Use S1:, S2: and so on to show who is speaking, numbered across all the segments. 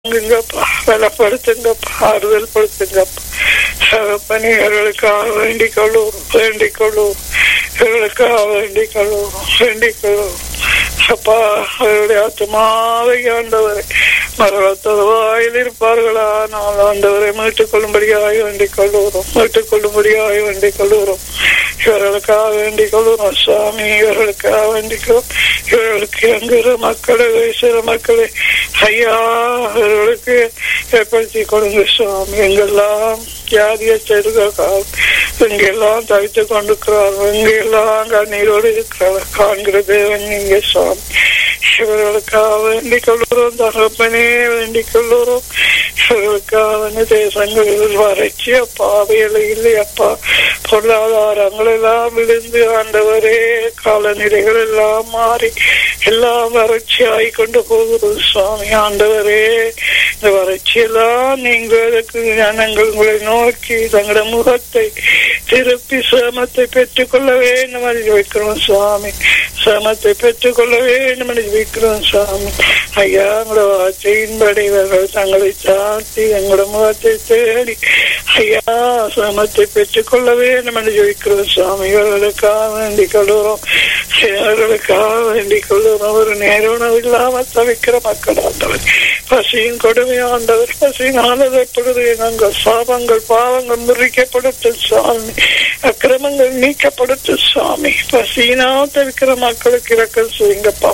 S1: தாங்குங்கப்பா பலப்படுத்துங்கப்பா ஆறுதல் படுத்துங்கப்பா தகப்பனே இவர்களுக்காக வேண்டிக் கொள்ளுவோம் வேண்டிக் கொள்ளுவோம் இவர்களுக்காக வேண்டிக் கொள்ளுவோம் வேண்டிக் கொள்ளுவோம் அப்பா அவருடைய ஆத்மாவை ஆண்டவரை மரணத்தோடு வாயில் இருப்பார்களா நான் ஆண்டவரை மீட்டுக் கொள்ளும்படியாக வேண்டிக் கொள்ளுகிறோம் மீட்டுக் கொள்ளும்படியாக வேண்டிக் கொள்ளுகிறோம் இவர்களுக்காக வேண்டிக் கொள்ளுகிறோம் சுவாமி இவர்களுக்காக வேண்டிக் கொள்ளும் இவர்களுக்கு எங்கிற மக்களை வயசுற மக்களை ஐயா இவர்களுக்கு ஏற்படுத்தி கொடுங்க சுவாமி எங்கெல்லாம் வியாதியை செய்கிறார்கள் எங்கெல்லாம் தவித்துக் கொண்டிருக்கிறார்கள் எங்கெல்லாம் கண்ணீரோடு இருக்கிறார்கள் காண்கிற தேவன் நீங்க சுவாமி இவர்களுக்காக வேண்டிக் கொள்கிறோம் தகப்பனே வேண்டிக் கொள்கிறோம் இவர்களுக்காக தேசங்களில் வறட்சி அப்பா வேலை இல்லை அப்பா பொருளாதாரங்கள் எல்லாம் விழுந்து ஆண்டவரே காலநிலைகள் எல்லாம் மாறி எல்லாம் வறட்சி ஆகிக்கொண்டு போகிறது சுவாமி ஆண்டவரே இந்த வறட்சி எல்லாம் நீங்களுக்கு ஜனங்கள் உங்களை நோக்கி தங்களோட முகத்தை திருப்பி சேமத்தை பெற்றுக்கொள்ள வேண்டும் என்று வைக்கிறோம் சுவாமி சேமத்தை பெற்றுக்கொள்ள வேண்டும் என்று வைக்கிறோம் சுவாமி ஐயா உங்களோட வார்த்தையின்படி இவர்கள் தங்களை சாத்தி எங்களோட முகத்தை தேடி ஐயா சேமத்தை பெற்றுக்கொள்ள வேண்டும் என்று ஜெயிக்கிறோம் சுவாமி இவர்களுக்காக வேண்டிக் கொள்கிறோம் இவர்களுக்காக வேண்டிக் கொள்கிறோம் ஒரு நேர உணவு இல்லாமல் தவிக்கிற மக்கள் ஆண்டவர் பசியும் கொடுமையாண்டவர் பசியினால் எப்பொழுது நாங்கள் சாபங்கள் பாவங்கள் முறிக்கப்படுத்த சுவாமி அக்கிரமங்கள் நீக்கப்படுத்த சுவாமி பசியினால் தவிக்கிற மக்களுக்கு இறக்கல் செய்யுங்கப்பா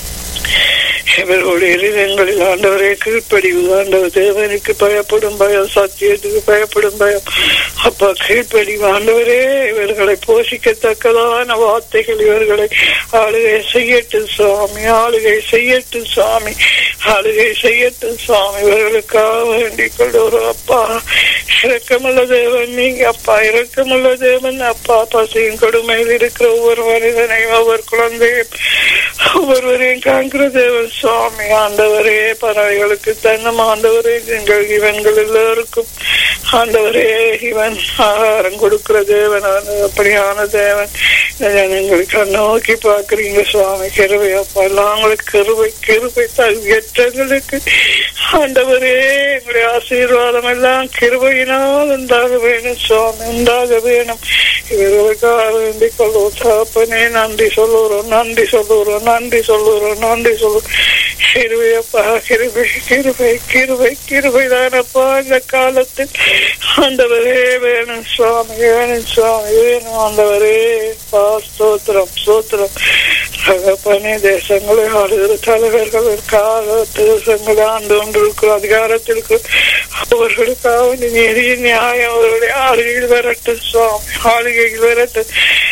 S1: இவர்களுடைய இருதயங்களில் ஆண்டவரே கீழ்ப்படிவு ஆண்டவர் தேவனுக்கு பயப்படும் பயம் சத்தியத்துக்கு பயப்படும் பயம் அப்பா கீழ்ப்படிவு ஆண்டவரே இவர்களை போஷிக்கத்தக்கதான வார்த்தைகள் இவர்களை ஆளுகை செய்யட்டும் சுவாமி ஆளுகை செய்யட்டும் சுவாமி ஆளுகை செய்யட்டும் சுவாமி இவர்களுக்காக வேண்டிக் கொள்வோம் அப்பா இரக்கமுள்ள தேவன் நீங்க அப்பா இரக்கமுள்ள தேவன் அப்பா பசியும் கொடுமையில் இருக்கிற ஒவ்வொரு மனிதனையும் ஒவ்வொரு குழந்தையும் ஒவ்வொருவரையும் காண்கிற தேவன் சுவாமி ஆண்டவரே பறவைகளுக்கு தன்னம் ஆண்டவரே எங்கள் இவன்கள் எல்லோருக்கும் ஆண்டவரே இவன் ஆகாரம் கொடுக்கிற தேவன் அப்படியான தேவன் ஜனங்களுக்கு நோக்கி பாக்குறீங்க சுவாமி கிருவை அப்பா எல்லாம் உங்களுக்கு கிருவை கிருவை தகுதியற்றங்களுக்கு ஆண்டவரே எங்களுடைய ஆசீர்வாதம் எல்லாம் கிருபையினால் உண்டாக வேணும் சுவாமி உண்டாக வேணும் இவர்களுக்காக வேண்டிக் கொள்வோம் தகப்பனே நன்றி சொல்லுறோம் நன்றி சொல்லுறோம் நன்றி சொல்லுறோம் நன்றி சொல்லுறோம் கிருபையப்பா கிருபை கிருபை கிருபை கிருபை தானப்பா இந்த காலத்தில் ஆண்டவரே வேணும் சுவாமி வேணும் சுவாமி வேணும் ஆண்டவரே பா ஸ்தோத்திரம் ஸ்தோத்திரம் தகப்பனே தேசங்களை ஆளுகிற தலைவர்களுக்காக தேசங்களை ஆண்டு கொண்டிருக்கிற அதிகாரத்தில் அவர்களுக்காக நீதிய நியாயம் அவர்களுடைய ஆளுகையில் வரட்டும் சுவாமி ஆளுகையில் வரட்டும்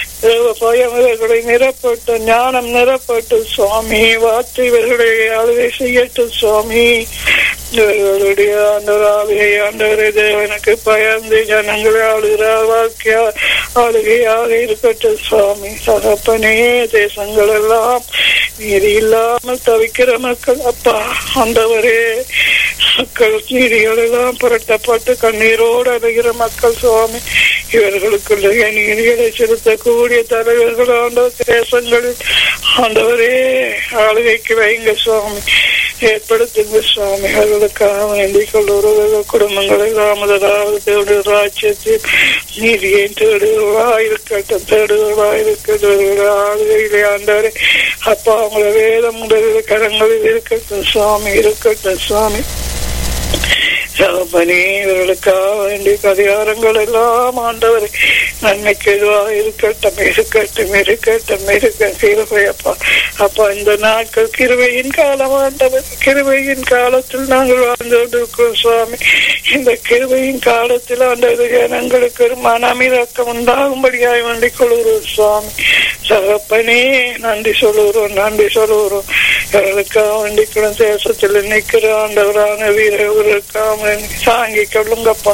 S1: பயமர்களை நிரப்பட்டு ஞானம் நிரப்பட்டு சுவாமி வார்த்தை இவர்களுடைய ஆளுகை செய்யட்டும் சுவாமி இவர்களுடைய ஆண்டவராளுகை ஆண்டவரை தேவனுக்கு பயந்து ஜனங்களை ஆளுகிற வாழ்க்கையா ஆளுகையாக இருக்கட்டும் சுவாமி சகப்பனே தேசங்கள் எல்லாம் நீதி இல்லாமல் தவிக்கிற மக்கள் அப்பா ஆண்டவரே மக்கள் நீதிகள் எல்லாம் புரட்டப்பட்டு கண்ணீரோடு அடைகிற மக்கள் சுவாமி இவர்களுக்குள்ள நீதிகளை செலுத்தக்கூடிய தலைவர்கள் ஆண்டவர் தேசங்களில் ஆண்டவரே ஆளுகைக்கு வைங்க சுவாமி ஏற்படுத்துங்க சுவாமி அவர்களுக்காக வேண்டிக் கொள்ளுறவர்கள் குடும்பங்களை ராமதராவது தேடு ராஜ்யத்தில் நீதியை தேடுவர்களாயிருக்கட்டும் தேடுவர்களாயிருக்கட்டும் ஆளுகையிலே ஆண்டவரே அப்பா அவங்கள வேதம் முதலில் கரங்களில் இருக்கட்டும் சுவாமி இருக்கட்டும் சுவாமி சகப்பனே இவர்களுக்காக வேண்டிய அதிகாரங்கள் எல்லாம் ஆண்டவரை நன்மைக்கு எதுவாக இருக்கட்டும் இருக்கட்டும் இருக்கட்டும் இருக்க கிருபையப்பா அப்பா இந்த நாட்கள் கிருவையின் காலம் ஆண்டவர் கிருவையின் காலத்தில் நாங்கள் வாழ்ந்து கொண்டிருக்கிறோம் சுவாமி இந்த கிருவையின் காலத்தில் ஆண்டவர் ஜனங்களுக்கு ஒரு மனமிறக்கம் உண்டாகும்படியாய் வேண்டிக் கொள்கிறோம் சுவாமி சகப்பனே நன்றி சொல்லுகிறோம் நன்றி சொல்லுகிறோம் இவர்களுக்காக வேண்டிக்கிறோம் தேசத்தில் நிற்கிற ஆண்டவரான வீரர்களுக்காக சாங்கி கொள்ளுங்கப்பா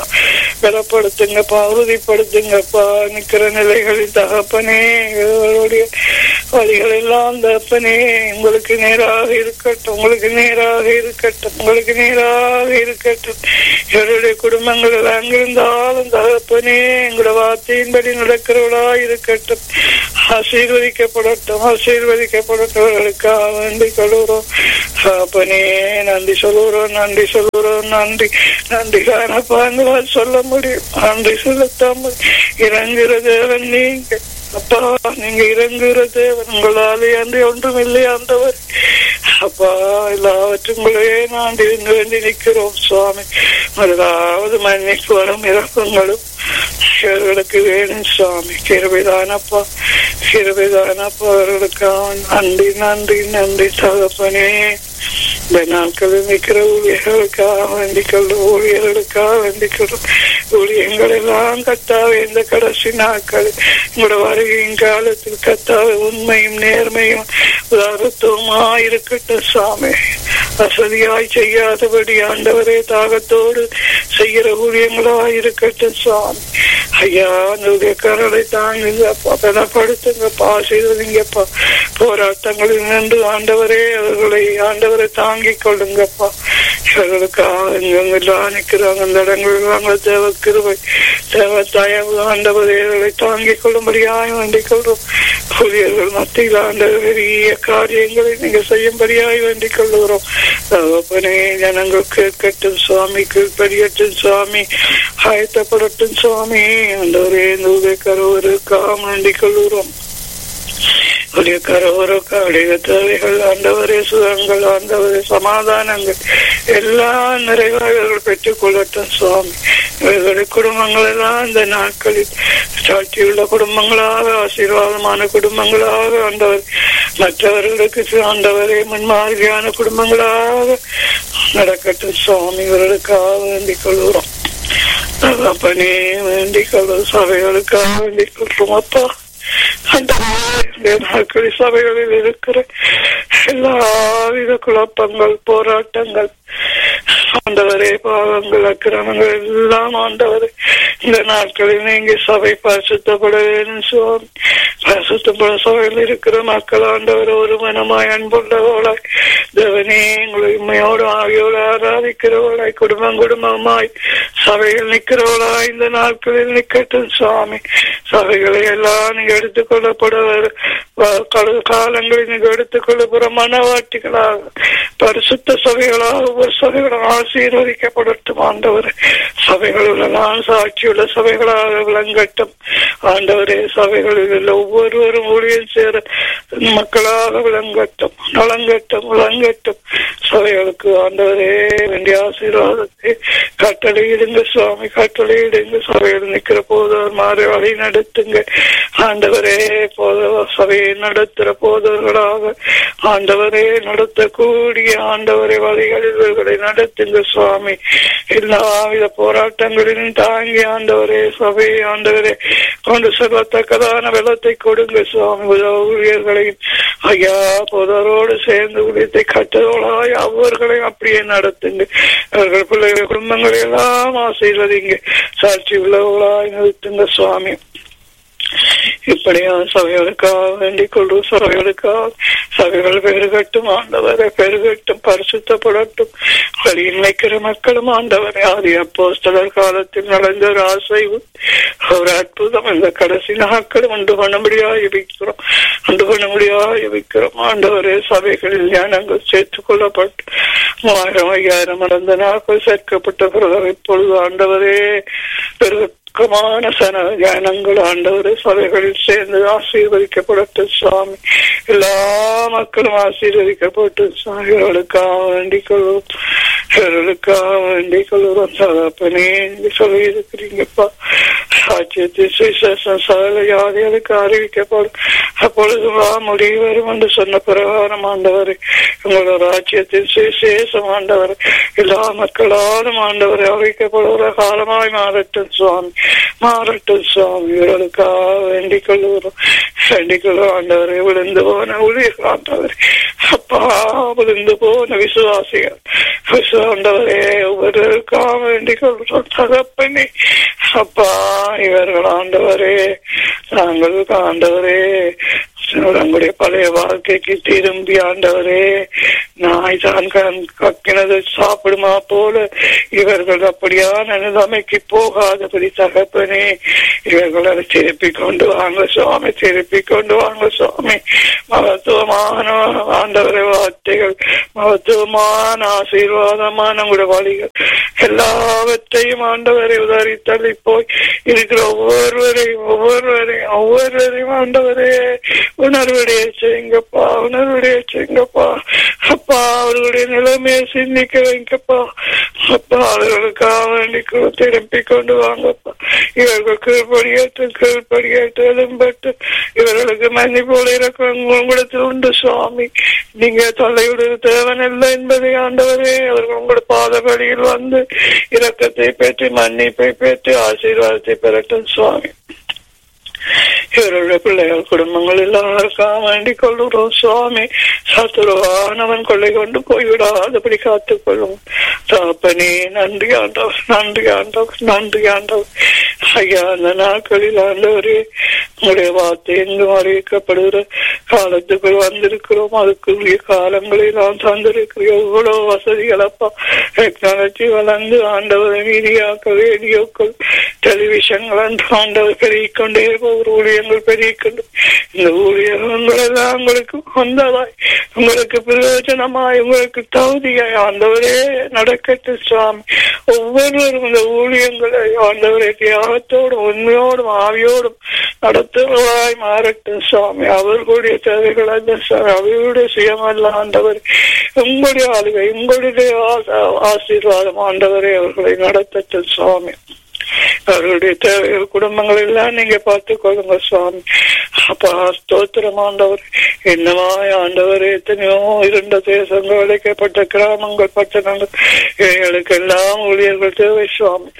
S1: பலப்படுத்துங்கப்பா உறுதிப்படுத்துங்கப்பா நிக்கிற நிலைகளில் தகப்பனே இவர்களுடைய வழிகள் எல்லாம் தப்பனே உங்களுக்கு நேராக இருக்கட்டும் உங்களுக்கு நேராக இருக்கட்டும் உங்களுக்கு நேராக இருக்கட்டும் இவருடைய குடும்பங்கள் எல்லாம் அங்கிருந்தாலும் தகப்பனே எங்களோட வார்த்தையின்படி நடக்கிறவளா இருக்கட்டும் ஆசீர்வதிக்கப்படட்டும் ஆசீர்வதிக்கப்படட்டவர்களுக்காக வேண்டி கொள்கிறோம் தகப்பனே நன்றி சொல்லுறோம் நன்றி சொல்லுறோம் நன்றி நன்றி காணப்பா எங்களால் சொல்ல முடியும் நன்றி சொல்லத்தாமல் இறங்குற தேவன் நீங்க அப்பா நீங்க இறங்குற தேவன் உங்களாலே அன்றி ஒன்றும் இல்லை ஆண்டவர் அப்பா எல்லாவற்றுங்களே நான் இருந்து வேண்டி நிற்கிறோம் சுவாமி முதலாவது மன்னிப்பு வரும் இறக்கங்களும் இவர்களுக்கு வேணும் சுவாமி கிருபிதானப்பா கிருபிதானப்பா அவர்களுக்காக நன்றி நன்றி நன்றி தகப்பனே இந்த நாட்களில் நிற்கிற ஊழியர்களுக்காக வேண்டிக்கொள்ளும் ஊழியர்களுக்காக வேண்டிக்கொள்ளும் ஊழியங்கள் எல்லாம் கத்தாவே இந்த கடைசி நாட்கள் உங்களோட வருகையின் காலத்தில் கத்தாவே உண்மையும் நேர்மையும் உதாரத்துவமா இருக்கட்டும் சாமி வசதியாய் செய்யாதபடி ஆண்டவரே தாகத்தோடு செய்கிற ஊழியங்களா இருக்கட்டும் சுவாமி ஐயா அந்த கரலை தாங்குங்கப்பா பலப்படுத்துங்கப்பா ஆசீர்வதிங்கப்பா போராட்டங்களில் நின்று ஆண்டவரே அவர்களை ஆண்டவரை தாங்கிக் கொள்ளுங்கப்பா இவர்களுக்காக எங்கெல்லாம் நிற்கிறாங்க அந்த இடங்கள் தேவ கிருபை தேவ தயவு ஆண்டவரே அவர்களை தாங்கிக் கொள்ளும்படியாய் வேண்டிக் கொள்றோம் ஊழியர்கள் மத்தியில் ஆண்டவர் பெரிய காரியங்களை நீங்க செய்யும்படியாய் வேண்டிக் கொள்ளுகிறோம் தகப்பனே ஜனங்கள் கேட்கட்டும் சுவாமி கீழ்படியட்டும் சுவாமி ஆயத்தப்படட்டும் சுவாமி ஆண்டவரே இந்த கருவருக்காக வேண்டிக் கொள்ளுகிறோம் உடைய கரவரக்க அடைய தேவைகள் ஆண்டவரே சுகங்கள் ஆண்டவரே சமாதானங்கள் எல்லாம் நிறைவாளர்கள் பெற்றுக் கொள்ளட்டும் சுவாமி இவர்களுடைய குடும்பங்கள் எல்லாம் இந்த நாட்களில் சாட்சியுள்ள குடும்பங்களாக ஆசீர்வாதமான குடும்பங்களாக ஆண்டவர் மற்றவர்களுக்கு ஆண்டவரே முன்மாதிரியான குடும்பங்களாக நடக்கட்டும் சுவாமி இவர்களுக்காக வேண்டிக் கொள்கிறோம் அப்பனே வேண்டிக் கொள்ளும் சபைகளுக்காக வேண்டிக் கொள்றோம் அப்பா நாட்களில் சபைகளில் இருக்கிற எல்லாவித குழப்பங்கள் போராட்டங்கள் ஆண்டவரே பாவங்கள் அக்கிரமங்கள் எல்லாம் ஆண்டவரே இந்த நாட்களில் நீங்க சபை பரிசுத்தப்பட வேண்டும் சுவாமி பரிசுத்தப்பட சபையில் இருக்கிற மக்கள் ஆண்டவர் ஒரு மனமாய் அன்புள்ளவளாய் தேவனே உங்களை உண்மையோடு ஆகியோடு ஆராதிக்கிறவளாய் குடும்பம் குடும்பமாய் சபையில் நிற்கிறவளாய் இந்த நாட்களில் நிக்கட்டும் சுவாமி சபைகளை எல்லாம் நீங்க எடுத்துக்கொள்ளப்பட காலங்களில் நீங்க எடுத்துக்கொள்ளப்படுற மனவாட்டிகளாக பரிசுத்த சபைகளாக ஒவ்வொரு சபைகளும் ஆசீர்வதிக்கப்படட்டும் ஆண்டவர் சபைகளில் எல்லாம் சாட்சியுள்ள சபைகளாக விளங்கட்டும் ஆண்டவரே சபைகளில் உள்ள ஒவ்வொருவரும் ஊழியம் சேர மக்களாக விளங்கட்டும் நலங்கட்டும் விளங்கட்டும் சபைகளுக்கு ஆண்டவரே வேண்டிய ஆசீர்வாதத்தை கட்டளையிடுங்க சுவாமி கட்டளையிடுங்க சபையில் நிற்கிற போதவர் மாறி வழி நடத்துங்க ஆண்டவரே போத சபையை நடத்துகிற போதவர்களாக ஆண்டவரே நடத்தக்கூடிய ஆண்டவரை வழிகளில் இவர்களை நடத்துங்க சுவாமி எல்லாவித போராட்டங்களிலும் தாங்கி ஆண்டவரே சபையை ஆண்டவரே கொண்டு செல்லத்தக்கதான வெள்ளத்தை கொடுங்க சுவாமி ஊழியர்களையும் ஐயா போதரோடு சேர்ந்து ஊழியத்தை கட்டுதோளாய் அவர்களையும் அப்படியே நடத்துங்க அவர்கள் பிள்ளைகள் குடும்பங்களை எல்லாம் ஆசீர்வதிங்க சாட்சி உள்ளவர்களாய் நிறுத்துங்க சுவாமி இப்படியா சபைகளுக்காக வேண்டிக் கொள்ளும் சபைகளுக்காக சபைகள் பெருகட்டும் ஆண்டவரை பெருகட்டும் பரிசுத்தப்படட்டும் வழியில் வைக்கிற மக்களும் ஆண்டவரை ஆதி அப்போஸ்தலர் காலத்தில் நடந்த ஒரு ஆசைவு ஒரு அற்புதம் இந்த கடைசி நாட்களும் உண்டு பண்ண முடியாது வைக்கிறோம் உண்டு பண்ண முடியாது வைக்கிறோம் ஆண்டவரே சபைகளில் ஞானங்கள் சேர்த்துக் கொள்ளப்பட்டு மூவாயிரம் ஐயாயிரம் நடந்த நாட்கள் சேர்க்கப்பட்ட பிறகு இப்பொழுது ஆண்டவரே பெருக துக்கமான சன ஜனங்கள் ஆண்டவர் சபைகளில் சேர்ந்து ஆசீர்வதிக்கப்படட்டும் சுவாமி எல்லா மக்களும் ஆசீர்வதிக்கப்பட்டு சுவாமிகளுக்காக வேண்டிக் கொள்வோம் இவர்களுக்காக வேண்டிக் கொள்வோம் சகப்பனே நீங்க சொல்லி இருக்கிறீங்கப்பா சாட்சியத்தின் சுவிசேஷம் சகல யாதிகளுக்கு அறிவிக்கப்படும் அப்பொழுது வா முடிவு வரும் என்று சொன்ன பிரகாரம் ஆண்டவர் உங்களோட ராஜ்யத்தின் சுவிசேஷம் ஆண்டவர் எல்லா மக்களாலும் ஆண்டவர் அறிவிக்கப்படுகிற காலமாய் மாறட்டும் சுவாமி மாறட்டும் சுவாமி இவர்களுக்காக வேண்டிக் கொள்ளுகிறோம் வேண்டிக் கொள்ளும் ஆண்டவரை விழுந்து போன ஊழியர் ஆண்டவர் அப்பா விழுந்து போன விசுவாசிகள் விசுவாண்டவரே ஒவ்வொருவருக்காக வேண்டிக் கொள்கிறோம் தகப்பனே அப்பா இவர்கள் ஆண்டவரே நாங்கள் ஆண்டவரே நம்முடைய பழைய வாழ்க்கைக்கு திரும்பி ஆண்டவரே நாய் தான் கண் கக்கினது சாப்பிடுமா போல இவர்கள் அப்படியான நிலைமைக்கு போகாதபடி தகப்பனே இவர்களை திருப்பி கொண்டு வாங்க சுவாமி திருப்பி கொண்டு வாங்க சுவாமி மகத்துவமான ஆண்டவரை வார்த்தைகள் மகத்துவமான ஆசீர்வாதமான உங்களுடைய வழிகள் எல்லாவற்றையும் ஆண்டவரை உதறி தள்ளி போய் இருக்கிற ஒவ்வொருவரையும் ஒவ்வொருவரையும் ஒவ்வொருவரையும் ஆண்டவரே உணர்வுடைய செய்யுங்கப்பா உணர்வுடைய செய்யுங்கப்பா அப்பா அவர்களுடைய நிலைமையை சிந்திக்க வைங்கப்பா அப்பா அவர்களுக்காக வேண்டி கொ- திருப்பி கொண்டு வாங்கப்பா இவர்கள் கீழ்படியேற்று கீழ்படியேற்று எலும்பட்டு இவர்களுக்கு மன்னி போல இருக்கிற உங்களிடத்தில் உண்டு சுவாமி நீங்க தொல்லையுடைய தேவன் இல்லை என்பதை ஆண்டவரே அவர்கள் உங்களோட பாதபடியில் வந்து இரக்கத்தை பெற்று மன்னிப்பை பெற்று ஆசீர்வாதத்தை பெறட்டும் சுவாமி இவருடைய பிள்ளைகள் குடும்பங்கள் எல்லாருக்காக வேண்டிக் கொள்கிறோம் சுவாமி சத்துருவானவன் கொள்ளை கொண்டு போய்விடாதபடி காத்துக் கொள்ளும் தாப்பனே நன்றி ஆண்டவர் நன்றி ஆண்டவர் நன்றி ஆண்டவர் ஐயா அந்த நாட்களில் ஆண்டவரே உங்களுடைய வார்த்தை எங்கும் அறிவிக்கப்படுகிற காலத்துக்குள் வந்திருக்கிறோம் அதுக்குரிய காலங்களை நாம் தந்திருக்கிறோம் எவ்வளவு வசதிகள் அப்பா டெக்னாலஜி வளர்ந்து ஆண்டவரை மீடியாக்கள் ரேடியோக்கள் டெலிவிஷன்கள் என்று ஆண்டவர் பெருகிக்கொண்டே போகிற ஊழியங்கள் பெருகிக்கொண்டு இந்த ஊழியங்கள் எல்லாம் உங்களுக்கு வந்ததாய் உங்களுக்கு பிரயோஜனமாய் உங்களுக்கு தகுதியாய் ஆண்டவரே நடக்கட்டும் சுவாமி ஒவ்வொருவரும் இந்த ஊழியங்களை ஆண்டவரை தியாகத்தோடும் உண்மையோடும் ஆவியோடும் நடத்துவதாய் மாறட்டும் சுவாமி அவர்களுடைய தேவைகள் அல்ல சார் அவர்களுடைய சுயமல்ல ஆண்டவர் உங்களுடைய ஆளுகை உங்களுடைய ஆ- ஆசீர்வாதம் ஆண்டவரே அவர்களை நடத்தட்டும் சுவாமி அவர்களுடைய தேவைகள் குடும்பங்கள் எல்லாம் நீங்க பார்த்துக் கொள்ளுங்க சுவாமி அப்பா ஸ்தோத்திரம் ஆண்டவர் என்னமாய் ஆண்டவர் எத்தனையோ இருண்ட தேசங்கள் அழைக்கப்பட்ட கிராமங்கள் பட்டணங்கள் இவைகளுக்கு எல்லாம் ஊழியர்கள் தேவை சுவாமி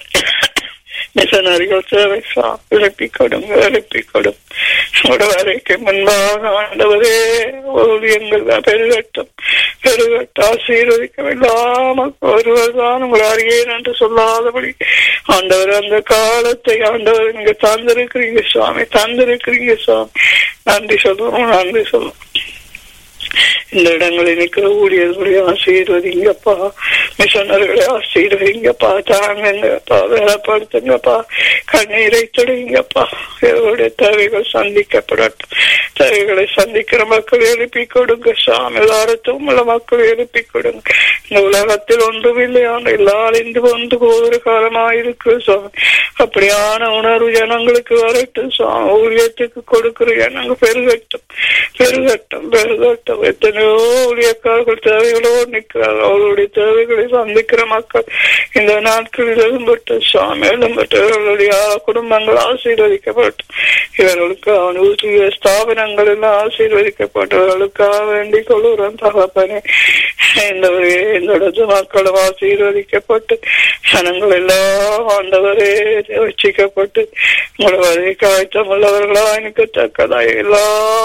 S1: மிஷனரிகள் தேவை சுவாமி எழுப்பிக் கொடுங்க எழுப்பிக் கொடும் உங்களோட வரைக்கு முன்பாக ஆண்டவரே ஊழியங்கள் பெருகட்டும் பெருகட்டும் ஆசீர்வதிக்க இல்லாமல் ஒருவர் தான் உங்களை அறியேன் என்று சொல்லாதபடி ஆண்டவர் அந்த காலத்தை ஆண்டவர் நீங்க தந்திருக்கிறீங்க சுவாமி தந்திருக்கிறீங்க சுவாமி நன்றி சொல்லுவோம் நன்றி சொல்லுவோம் இந்த இடங்களில் நிற்கிற ஊழியர்களை ஆசீர்வதிங்கப்பா மிஷனர்களை ஆசீர்வதிங்கப்பா தாங்கங்கப்பா வேலைப்படுத்துங்கப்பா கண்ணீரை தொடுங்கப்பா இவருடைய தேவைகள் சந்திக்கப்படட்டும் தேவைகளை சந்திக்கிற மக்கள் எழுப்பி கொடுங்க சாமி எல்லாரத்தும் உள்ள மக்கள் எழுப்பி கொடுங்க இந்த உலகத்தில் ஒன்றுமில்லையான எல்லாரும் இன்று வந்து ஒரு காலமாயிருக்கு சுவாமி அப்படியான உணர்வு ஜனங்களுக்கு வரட்டும் சுவாமி ஊழியத்துக்கு கொடுக்கிற ஜனங்கள் பெருகட்டும் பெருகட்டும் பெருகட்டும் எத்தனையோ ஊழியக்காரர்கள் தேவைகளோடு நிற்கிறார்கள் அவர்களுடைய தேவைகளை சந்திக்கிற மக்கள் இந்த நாட்களில் எழும்பட்டு சுவாமி எழும்பட்டு இவர்களுடைய குடும்பங்கள் ஆசீர்வதிக்கப்பட்டு இவர்களுக்கு அனுபவிய ஸ்தாபனங்கள் எல்லாம் ஆசீர்வதிக்கப்பட்டவர்களுக்காக வேண்டிக் கொள்ளுறோம் தகப்பனே இந்த ஒரு இந்த இடத்து மக்களும் ஆசீர்வதிக்கப்பட்டு ஜனங்கள் எல்லாம் ஆண்டவரே ரட்சிக்கப்பட்டு உங்களை வரை காய்ச்சம் உள்ளவர்களா எனக்கு தக்கதாய் எல்லா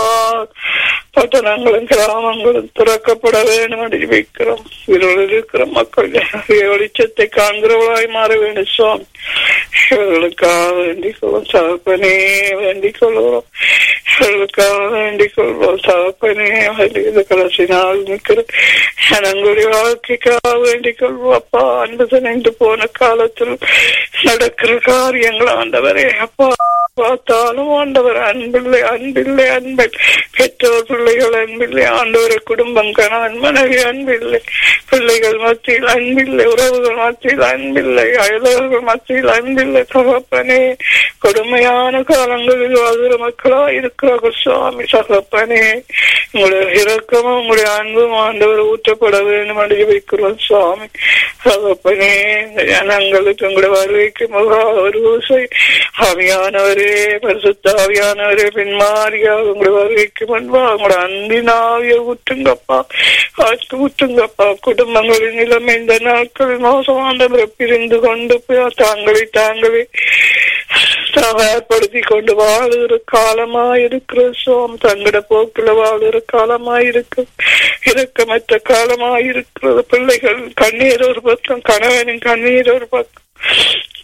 S1: பட்டணங்களும் கிராமங்களும் திறக்கப்பட வேண்டும் என்று வைக்கிறோம் இருள் இருக்கிற மக்கள் வெளிச்சத்தை காண்கிறவர்களாய் மாற வேண்டும் சுவாமி இவர்களுக்காக வேண்டிக் கொள்வோம் தகப்பனே வேண்டிக் கொள்கிறோம் இவர்களுக்காக வேண்டிக் கொள்வோம் தகப்பனே இந்த கடைசி நாள் நிற்கிற ஜனங்களுடைய வாழ்க்கைக்காக வேண்டிக் கொள்வோம் அப்பா அன்பு நின்று போன காலத்தில் நடக்கிற காரியங்கள் ஆண்டவரே அப்பா பார்த்தாலும் ஆண்டவர் அன்பில்லை அன்பில்லை அன்பில் பெற்றோர் பிள்ளைகள் அன்பில்லை ஆண்டவர் குடும்பம் கணவன் மனைவி அன்பில்லை பிள்ளைகள் மத்தியில் அன்பில்லை உறவுகள் மத்தியில் அன்பில்லை அயலவர்கள் மத்தியில் அன்பில்லை தகப்பனே கொடுமையான காலங்களில் வாழ்கிற மக்களா இருக்கிறார்கள் சுவாமி சகப்பனே உங்களுடைய இரக்கமும் உங்களுடைய அன்பும் ஆண்டவர் ஊற்றப்பட வேண்டும் என்று வைக்கிறோம் சுவாமி தகப்பனே இந்த ஜனங்களுக்கு உங்களுடைய வருகைக்கு முகா ஒரு ஊசை ஆவியானவரே பரிசுத்த ஆவியானவரே பின்மாரியாக உங்களுடைய வருகைக்கு முன்பா உங்களோட அன்பின் ஆவிய ஊற்றுங்கப்பா ஆற்று ஊற்றுங்கப்பா குடும்பங்களின் நிலைமை இந்த நாட்களில் மோசமானவரை பிரிந்து கொண்டு போய் தாங்களை தாங்களே தயார்படுத்தி கொண்டு வாழுகிற காலமா இருக்கிற சோம் தங்கட போக்குல வாழுகிற காலமா இருக்கு இரக்கமற்ற காலமா இருக்கிறது பிள்ளைகள் கண்ணீர் ஒரு பக்கம் கணவனின் கண்ணீர் ஒரு பக்கம்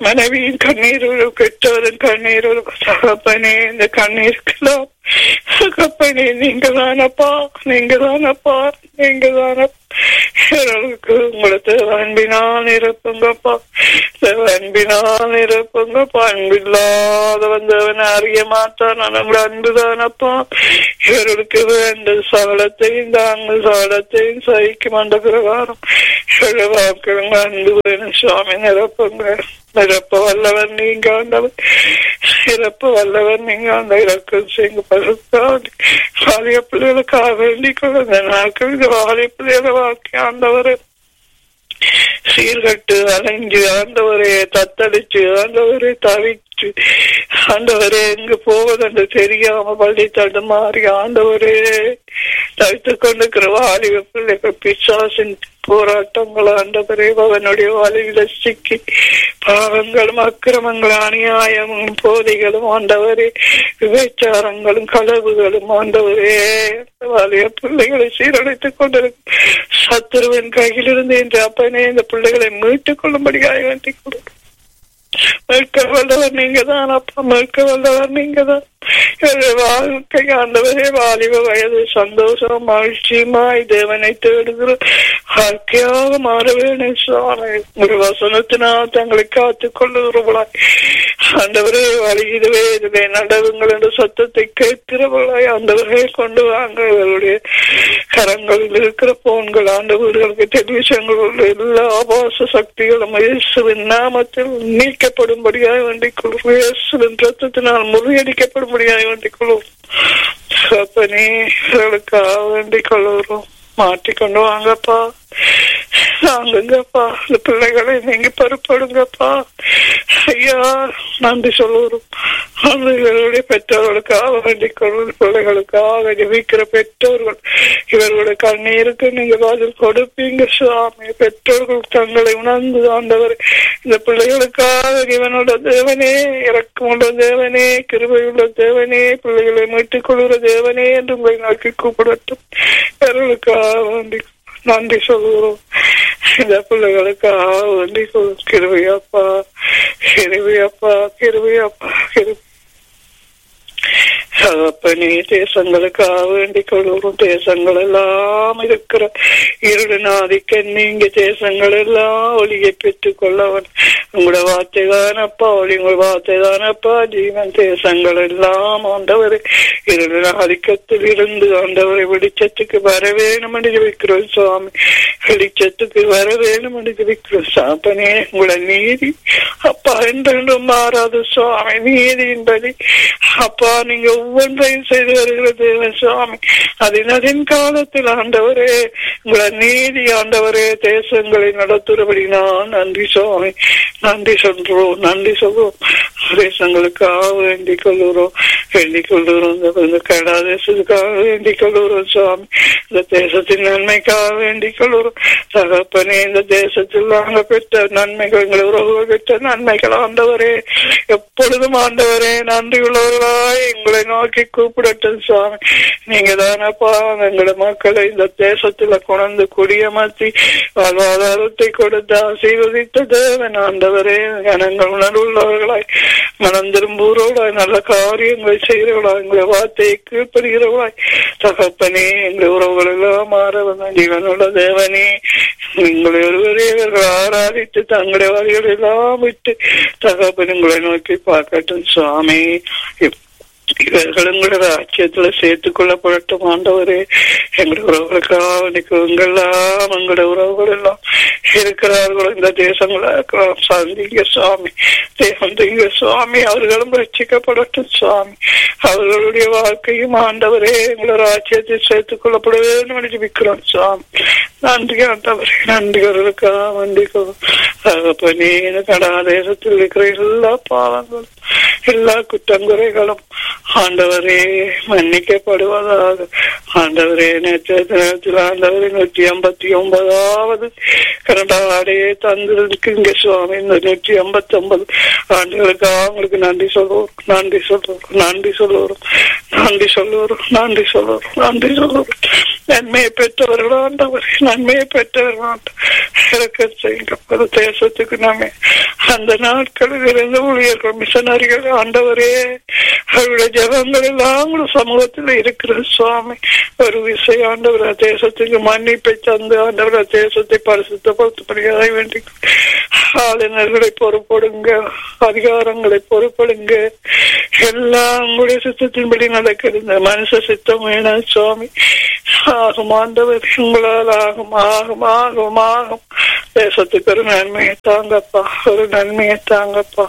S1: மனைவியின் கண்ணீர் விழும் பெற்றோரின் கண்ணீர் விழும் தகப்பனே இந்த கண்ணீருக்கெல்லாம் தகப்பனே நீங்க தானப்பா நீங்க தானப்பா நீங்க தானப்பா இவர்களுக்கு உங்களுக்கு அன்பினால் நிரப்புங்கப்பா அன்பினால் நிரப்புங்கப்பா அன்பில்லாத வந்தவன் அறிய மாட்டான் நம்மள அன்புதானப்பா இவர்களுக்கு வேண்ட சகலத்தையும் தாங்கள் சகலத்தையும் சகிக்கும் அந்த பிரகாரம் இவர்கள் வாக்களுங்க அன்பு வேணும் சுவாமி நிரப்புங்க நிரப்ப வல்லவர் நீங்க ஆண்டவர் இறப்ப வல்லவர் நீங்க அந்த இறக்கம் செய்யுங்க பசுத்தாண்டி வாலிய பிள்ளைகளுக்காக வேண்டிக் கொள்ள இந்த நாட்கள் இந்த வாலிய பிள்ளைகளை வாழ்க்கை ஆண்டவர் சீர்கட்டு அலைஞ்சு ஆண்டவரே தத்தளிச்சு ஆண்டவரே தவிச்சு ஆண்டவரே எங்க போவதென்று தெரியாம பள்ளி தடுமாறி ஆண்டவரே தவித்துக் கொண்டிருக்கிற வாலிப பிள்ளைகள் பிசாசின் போராட்டங்கள் ஆண்டவரே அவனுடைய வலையில சிக்கி பாவங்களும் அக்கிரமங்களும் அநியாயமும் போதைகளும் ஆண்டவரே விபச்சாரங்களும் களவுகளும் ஆண்டவரே வாலிய பிள்ளைகளை சீரழித்துக் கொண்டிருக்கும் சத்துருவின் கையிலிருந்து இன்று அப்பனே இந்த பிள்ளைகளை மீட்டுக் கொள்ளும்படியாக வேண்டிக் கொடுக்கும் மீட்க வல்லவர் நீங்க தான் அப்பா மீட்க வல்லவர் நீங்க தான் வாழ்க்கை ஆண்டவரே வாலிப வயது சந்தோஷம் மகிழ்ச்சியுமாய் தேவனை தேடுகிற வாழ்க்கையாக மாற வேணும் சுவாமி ஒரு வசனத்தினால் தங்களை காத்துக் கொள்ளுகிறவளாய் ஆண்டவரே வழியிடுவே இதிலே நடவுங்கள் என்ற சத்தத்தை கேட்கிறவளாய் ஆண்டவரே கொண்டு வாங்க இவருடைய கரங்களில் இருக்கிற போன்கள் ஆண்ட வீடுகளுக்கு டெலிவிஷன்கள் உள்ள எல்லா ஆபாச சக்திகளும் இயேசுவின் நாமத்தில் நீக்கப்படும்படியாக வேண்டிக் கொள்வோம் இயேசுவின் ரத்தத்தினால் முறியடிக்கப்படும்படியாக வேண்டிக் கொள்வோம் அப்பனே இவர்களுக்காக வேண்டிக் கொள்ளுகிறோம் மாட்டிக்கொண்டு வாங்கப்பா வாங்குங்கப்பா இந்த பிள்ளைகளை நீங்க பொறுப்படுங்கப்பா ஐயா நன்றி சொல்லுறோம் இவர்களுடைய பெற்றோர்களுக்காக வேண்டிக் கொள்ளும் பிள்ளைகளுக்காக ஜெபிக்கிற பெற்றோர்கள் இவர்களுடைய கண்ணீருக்கு நீங்க பதில் கொடுப்பீங்க சுவாமி பெற்றோர்கள் தங்களை உணர்ந்து ஆண்டவர் இந்த பிள்ளைகளுக்காக இவனோட தேவனே இறக்கமுள்ள தேவனே கிருபையுள்ள தேவனே பிள்ளைகளை மீட்டுக் கொள்கிற தேவனே என்று உங்களை நோக்கி கூப்பிடட்டும் இவர்களுக்காக வேண்டி நன்றி சொல்லுகிறோம் இந்த பிள்ளைகளுக்காக வேண்டி கிருவையாப்பா கிருவையாப்பா கிருவையாப்பா கிருவை தகப்பனே தேசங்களுக்காக வேண்டிக் கொள்வோம் தேசங்கள் எல்லாம் இருக்கிற இருளின் ஆதிக்க நீங்க தேசங்கள் எல்லாம் ஒளியை பெற்றுக் கொள்ளவன் உங்களோட வார்த்தை தானப்பா ஒளி உங்கள் வார்த்தை தானப்பா ஜீவன் தேசங்கள் எல்லாம் ஆண்டவர் இருளின் ஆதிக்கத்தில் இருந்து ஆண்டவரை வெளிச்சத்துக்கு வர வேணும் என்று ஜெபிக்கிறோம் சுவாமி வெளிச்சத்துக்கு வர வேணும் என்று ஜெபிக்கிறோம் சாப்பனே உங்களோட நீதி அப்பா என்றென்றும் மாறாது சுவாமி நீதியின்படி அப்பா நீங்க ஒவ்வொன்றையும் செய்து வருகிற தேவன் சுவாமி அதன் காலத்தில் ஆண்டவரே உங்கள நீதி ஆண்டவரே தேசங்களை நடத்துறபடி நான் நன்றி சுவாமி நன்றி சொல்றோம் நன்றி சொல்றோம் தேசங்களுக்காக வேண்டிக் கொள்ளுறோம் வேண்டிக் கொள்ளுறோம் இந்த கடா தேசத்துக்காக வேண்டிக் கொள்ளுறோம் சுவாமி இந்த தேசத்தின் நன்மைக்காக வேண்டிக் கொள்ளுறோம் தகப்பனே இந்த தேசத்தில் நாங்கள் பெற்ற நன்மைகள் எங்களை உறவுகள் பெற்ற நன்மைகள் ஆண்டவரே எப்பொழுதும் ஆண்டவரே நன்றி உள்ளவர்களாய் எங்களை நோக்கி கூப்பிடட்டும் சுவாமி நீங்க தானப்பா எங்களோட மக்களை இந்த தேசத்துல கொண்டு குடியமர்த்தி வாழ்வாதாரத்தை கொடுத்து ஆசீர்வதித்த தேவன் ஆண்டவரே ஜனங்கள் உணர்வுள்ளவர்களாய் மனம் திரும்புகிறவர்களாய் நல்ல காரியங்களை செய்கிறவர்களாய் எங்களை வார்த்தையை கீழ்ப்படுகிறவர்களாய் தகப்பனே எங்கள் உறவுகள் எல்லாம் மாற வந்த ஜீவனுள்ள தேவனே உங்களை ஒருவரே இவர்கள் ஆராதித்து தங்களுடைய வரிகள் எல்லாம் விட்டு தகப்பன் உங்களை நோக்கி பார்க்கட்டும் சுவாமி இவர்கள் எங்களோட ராஜ்யத்துல சேர்த்துக் கொள்ளப்படட்டும் ஆண்டவரே எங்களுடைய உறவுகளுக்காக நிற்கவங்கெல்லாம் எங்களுடைய உறவுகள் எல்லாம் இருக்கிறார்களோ இந்த தேசங்களா இருக்கலாம் சந்திங்க சுவாமி தேவந்திங்க சுவாமி அவர்களும் ரட்சிக்கப்படட்டும் சுவாமி அவர்களுடைய வாழ்க்கையும் ஆண்டவரே எங்களோட ராஜ்யத்தில் சேர்த்துக் கொள்ளப்பட வேண்டும் என்று ஜெபிக்கிறோம் சுவாமி நன்றி ஆண்டவரே நன்றிகளுக்காக நன்றிக்கோ தகப்பனே கடா தேசத்தில் இருக்கிற எல்லா பாவங்களும் எல்லா குற்றங்குறைகளும் ஆண்டவரே மன்னிக்கப்படுவதாக ஆண்டவரே நேற்று தினத்தில் ஆண்டவரே நூற்றி ஐம்பத்தி ஒன்பதாவது கனடாடையே தந்திருக்குங்க சுவாமி இந்த நூற்றி ஐம்பத்தி ஒன்பது ஆண்டுகளுக்காக உங்களுக்கு நன்றி சொல்லுவோம் நன்றி சொல்லுவோம் நன்றி சொல்லுவோம் நன்றி சொல்லுவோம் நன்றி சொல்லுவோம் நன்றி சொல்லுவோம் நன்மையை பெற்றவர்கள் ஆண்டவர் நன்மையை பெற்றவர்கள் ஆண்டவர் இறக்க செய்யுங்க பல தேசத்துக்கு நாமே அந்த நாட்களில் இருந்த ஊழியர்கள் மிஷனரிகள் ஆண்டவரே அவருடைய ஜபங்கள் எல்லாம் கூட சமூகத்தில் இருக்கிற சுவாமி ஒரு விசை ஆண்டவர் தேசத்துக்கு மன்னிப்பை தந்து ஆண்டவர் தேசத்தை பரிசுத்தப்படுத்தப்படுகிறதை வேண்டி ஆளுநர்களை பொறுப்படுங்க அதிகாரங்களை பொறுப்படுங்க எல்லாம் உங்களுடைய சித்தத்தின்படி நடக்கிறது மனுஷ சித்தம் வேணாம் சுவாமி ஆகும் ஆண்டவர் உங்களால் ஆகும் ஆகும் ஆகும் ஆகும் தேசத்துக்கு ஒரு நன்மையை தாங்கப்பா ஒரு நன்மையை தாங்கப்பா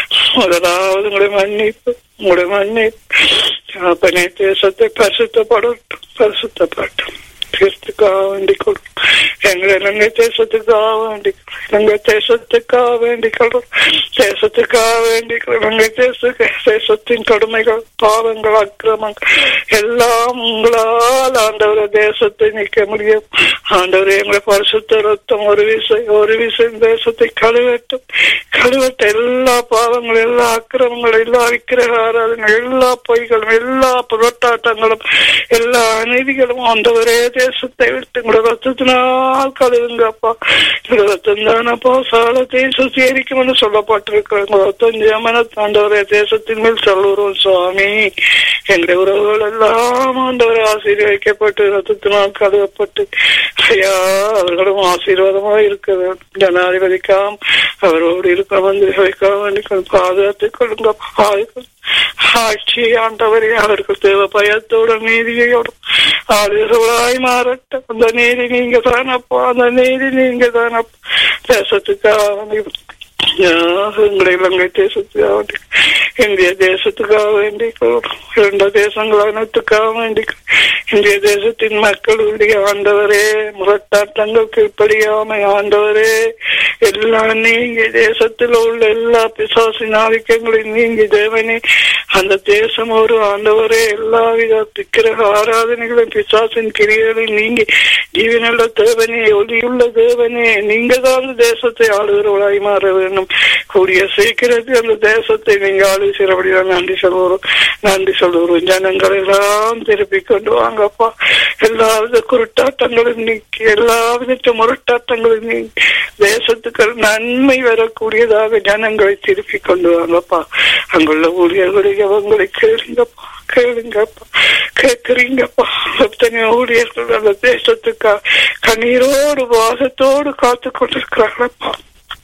S1: முதலாவது உங்களுடைய மன்னிப்பு உங்களுடைய மன்னிப்பு அப்பனே தேசத்தை பரிசுத்தப்படட்டும் பரிசுத்தப்பட்டும் கிறிஸ்துக்காக வேண்டிக் கொள்ளும் எங்களை இலங்கை தேசத்துக்காக வேண்டிக் இலங்கை தேசத்துக்காக வேண்டிக் கொள்ளும் தேசத்துக்காக வேண்டிக் இலங்கை தேச தேசத்தின் கொடுமைகள் பாவங்கள் அக்கிரமங்கள் எல்லாம் உங்களால் ஆண்டவர தேசத்தை நிற்க முடியும் ஆண்டவரே எங்களை பரிசுத்த ரத்தம் ஒரு விசை ஒரு விசை தேசத்தை கழுவட்டும் கழுவட்ட எல்லா பாவங்களும் எல்லா அக்கிரமங்களும் எல்லா விக்கிரக ஆராதனைகள் எல்லா பொய்களும் எல்லா புரட்டாட்டங்களும் எல்லா அநீதிகளும் ஆண்டவரே தேசத்தை விட்டு உங்களோட ரத்தத்தினால் கழுவுங்கப்பா உங்களோட ரத்தம் தானப்பா சாலத்தை சுத்திகரிக்கும்னு சொல்லப்பட்டிருக்கிறோம் உங்களோட ரத்தம் ஜமன ஆண்டவரே தேசத்தின் மேல் சொல்லுறோம் சுவாமி எங்களுடைய உறவுகள் எல்லாம் ஆண்டவரை ஆசீர்வதிக்கப்பட்டு ரத்தத்தினால் கழுவப்பட்டு ஐயா அவர்களும் ஆசீர்வாதமாக இருக்க வேண்டும் ஜனாதிபதிக்காம் அவரோடு இருக்கிற மந்திரிகளுக்காக வேண்டிக் பாதுகாத்துக் கொள்ளுங்க பாதுகாத்து ஆட்சி ஆண்டவரே அவர்கள் தேவ பயத்தோட நீதியோடும் ஆளுநர்களாய் மாறட்டும் அந்த நீதி நீங்க தானப்பா அந்த நீதி நீங்க தானப்பா தேசத்துக்காக எங்களை இலங்கை தேசத்துக்காக வேண்டி இந்திய தேசத்துக்காக வேண்டி இரண்டு தேசங்கள் அனைத்துக்காக வேண்டி இந்திய தேசத்தின் மக்களுடைய ஆண்டவரே முரட்டாட்டங்கள் கீழ்ப்படியாமை ஆண்டவரே எல்லாம் நீங்க தேசத்தில் உள்ள எல்லா பிசாசின் ஆதிக்கங்களையும் நீங்க தேவனே அந்த தேசம் ஒரு ஆண்டவரே எல்லா வித விக்கிரக ஆராதனைகளும் பிசாசின் கிரியைகளையும் நீங்க ஜீவனுள்ள தேவனே ஒளியுள்ள தேவனே நீங்க தான் அந்த தேசத்தை ஆளுகிறவளாய் மாற வேண்டும் கூடிய சீக்கிரத்தில் அந்த தேசத்தை நீங்க ஆளுகிறபடிதான் நன்றி சொல்லுவோம் நன்றி சொல்லுவோம் ஜனங்கள் எல்லாம் திருப்பி கொண்டு வாங்கப்பா எல்லா வித குருட்டாட்டங்களும் நீக்கி எல்லா விதத்த முரட்டாட்டங்களும் நீக்கி தேசத்துக்கு நன்மை வரக்கூடியதாக ஜனங்களை திருப்பி கொண்டு வாங்கப்பா அங்குள்ள ஊழியர்களுடைய அவங்களை கேளுங்கப்பா கேளுங்கப்பா கேட்குறீங்கப்பா எத்தனை ஊழியர்கள் அந்த தேசத்துக்கா கண்ணீரோடு வாசத்தோடு காத்து கொண்டிருக்கிறாங்களப்பா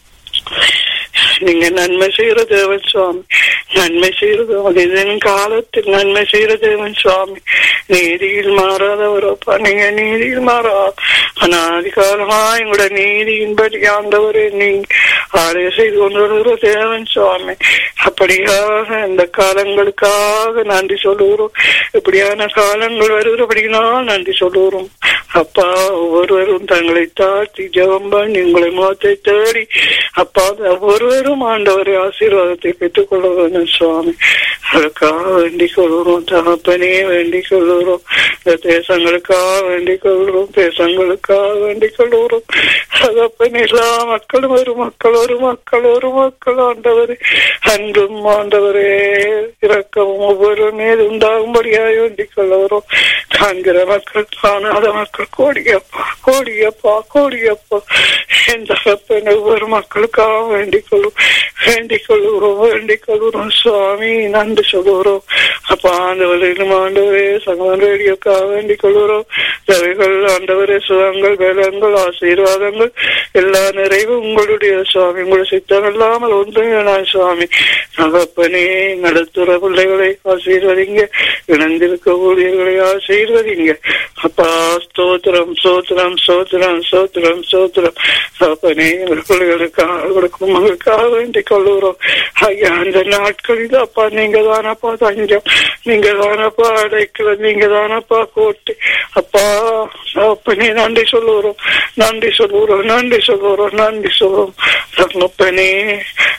S1: நீங்க நன்மை செய்யற தேவன் சுவாமி நன்மை செய்யறது இதன் காலத்தில் நன்மை செய்யற தேவன் சுவாமி நீதியில் மாறாதவரப்பா நீங்க நீதியில் மாறா அனாதிகாலமா எங்களோட நீதியின்படி ஆண்டவரே நீங்க ஆலய செய்து கொண்டு வருகிற தேவன் சுவாமி அப்படியாக இந்த காலங்களுக்காக நன்றி சொல்லுகிறோம் இப்படியான காலங்கள் வருகிறபடினால் நன்றி சொல்லுகிறோம் அப்பா ஒவ்வொருவரும் தங்களை தாழ்த்தி ஜெபம் பண்ணி உங்களை முகத்தை தேடி அப்பா ஒவ்வொருவரும் ஆண்டவரை ஆசீர்வாதத்தை பெற்றுக் கொள்ள வேண்டும் சுவாமி அதுக்காக வேண்டிக் கொள்கிறோம் தகப்பனே வேண்டிக் கொள்கிறோம் இந்த தேசங்களுக்காக வேண்டிக் கொள்கிறோம் தேசங்களுக்காக வேண்டிக் கொள்கிறோம் தகப்பன் எல்லா மக்களும் ஒரு மக்கள் ஒரு மக்கள் ஒரு மக்கள் ஆண்டவரே அன்பும் ஆண்டவரே இறக்கவும் ஒவ்வொரு மீது உண்டாகும்படியாக வேண்டிக் கொள்கிறோம் காண்கிற மக்கள் காணாத மக்கள் கோடியப்பா கோடியப்பா கோடியப்பா என் தகப்பன் ஒவ்வொரு மக்களுக்காக வேண்டிக் கொள்ளும் வேண்டிக் கொள்கிறோம் வேண்டிக் கொள்கிறோம் சுவாமி நன்றி சொல்லுகிறோம் அப்பா ஆண்டவரிலும் ஆண்டவரே சகவன் ரேடியோக்காக வேண்டிக் கொள்கிறோம் தேவைகள் ஆண்டவரே சுகங்கள் வேலங்கள் ஆசீர்வாதங்கள் எல்லா நிறைவும் உங்களுடைய சுவாமி உங்களுடைய சித்தம் இல்லாமல் ஒன்று வேணாம் சுவாமி தகப்பனே நடத்துற பிள்ளைகளை ஆசீர்வதிங்க இணைந்திருக்க ஊழியர்களை ஆசீர்வதிங்க அப்பா ஸ்தோத்திரம் சோத்திரம் சோத்திரம் சோத்திரம் சோத்திரம் தகப்பனே எங்கள் பிள்ளைகளுக்காக கொடுக்கும் மகளுக்காக வேண்டிக் கொள்ளுகிறோம் ஐயா அந்த நாட்களில் அப்பா நீங்க தானப்பா தஞ்சம் நீங்க தானப்பா அடைக்கல நீங்க தானப்பா கோட்டு அப்பா அப்பனே நன்றி சொல்லுகிறோம் நன்றி சொல்லுகிறோம் நன்றி சொல்லுகிறோம் நன்றி சொல்லுவோம் தகப்பனே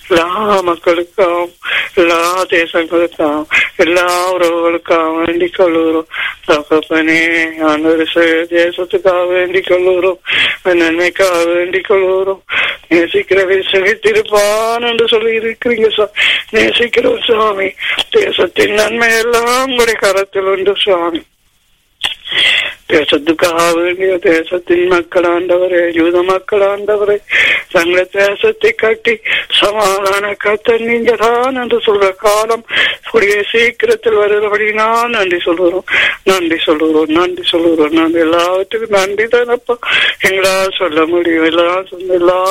S1: எல்லா மக்களுக்காகவும் எல்லா தேசங்களுக்காகவும் எல்லா உறவுகளுக்காகவும் வேண்டிக் கொள்ளுகிறோம் தகப்பனே ஆண்டவர் தேசத்துக்காக வேண்டிக் கொள்ளுகிறோம் நன்மைக்காக வேண்டிக் கொள்ளுகிறோம் நேசிக்கிறவை சுகித்திருப்பான் என்று சொல்லி இருக்கிறீங்க சா நேசிக்கிறோம் சுவாமி தேசத்தின் நன்மை எல்லாம் உங்களுடைய கரத்தில் உண்டு சுவாமி தேசத்துக்காக வேண்டிய தேசத்தின் மக்கள் ஆண்டவரே யூத மக்கள் ஆண்டவரே தங்களை தேசத்தை கட்டி சமாதான கத்த நீங்க தான் என்று சொல்ற காலம் கூடிய சீக்கிரத்தில் வருகிறபடி நான் நன்றி சொல்லுறோம் நன்றி சொல்லுறோம் நன்றி சொல்லுறோம் நான் எல்லாத்துக்கும் நன்றி தானப்பா எங்களால் சொல்ல முடியும் எல்லா எல்லா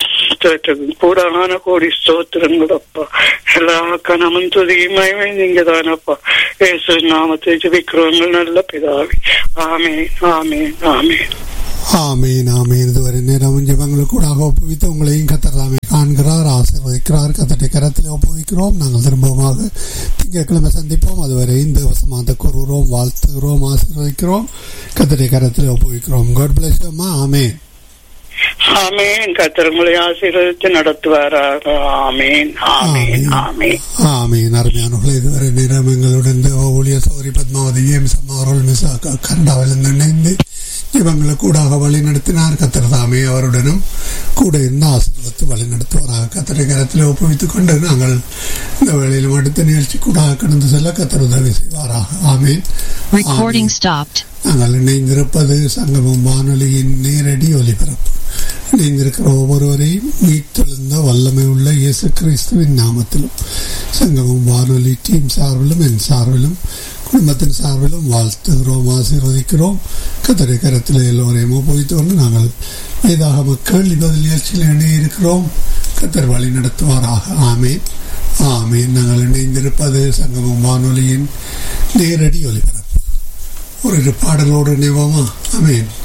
S1: கூடான கோடி ஸ்தோத்திரங்களப்பா எல்லா கணமும் துதியுமே நீங்க தானப்பா ஏசு நாமத்தை ஜபிக்கிறவங்க நல்ல பிதாவி ஆமே ஆமே ஆமே
S2: ஆமீன் ஆமீன் இதுவரை நேரம் ஜபங்களுக்கு கூட ஒப்புவித்து உங்களையும் கத்தராமே காண்கிறார் ஆசீர்வதிக்கிறார் கத்தட்டை கரத்தில் ஒப்புவிக்கிறோம் நாங்கள் திரும்பமாக திங்கட்கிழமை சந்திப்போம் அதுவரை இந்த வசமாக கூறுகிறோம் வாழ்த்துகிறோம் ஆசீர்வதிக்கிறோம் கத்தட்டை கரத்தில் ஒப்புவிக்கிறோம் காட் பிளஸ் அம்மா ஆமேன்
S1: ஆமேன் கத்திரங்களை ஆசீர்வதித்து நடத்துவாராக ஆமேன் ஆமேன் ஆமேன்
S2: ஆமீன் அருமையானவர்கள் இதுவரை நேரம் எங்களுடன் ஊழிய சௌரி பத்மாவதி ஏம் சம்மாரோல் மிஸ் கனடாவிலிருந்து இணைந்து இவங்களை கூடாக வழி நடத்தினார் கத்தர் தாமே அவருடனும் கூட இருந்து ஆசீர்வத்து வழி நடத்துவாராக கத்தரை கரத்தில் ஒப்புவித்துக் கொண்டு நாங்கள் இந்த வேளையிலும் அடுத்த நிகழ்ச்சி கூடாக கடந்து செல்ல கத்தர் உதவி செய்வாராக ஆமீன்
S3: Recording stopped.
S2: நாங்கள் இணைந்திருப்பது சங்கமம் வானொலியின் நேரடி ஒலிபரப்பு இணைந்திருக்கிற ஒவ்வொருவரையும் உயிர்த்தெழுந்த வல்லமை உள்ள இயேசு கிறிஸ்துவின் நாமத்திலும் சங்கமம் வானொலி டீம் சார்பிலும் என் சார்பிலும் குடும்பத்தின் சார்பிலும் வாழ்த்துகிறோம் ஆசீர்வதிக்கிறோம் கத்தரை கரத்தில் எல்லோரையும் ஒப்புவித்து கொண்டு நாங்கள் ஏதாக மக்கள் இப்போது நிகழ்ச்சியில் இணையிருக்கிறோம் கத்தர் வழி நடத்துவாராக ஆமேன் ஆமேன் நாங்கள் இணைந்திருப்பது சங்கமம் வானொலியின் நேரடி ஒலிபரப்பு ஒரு பாடலோடு நினைவோமா அமேன்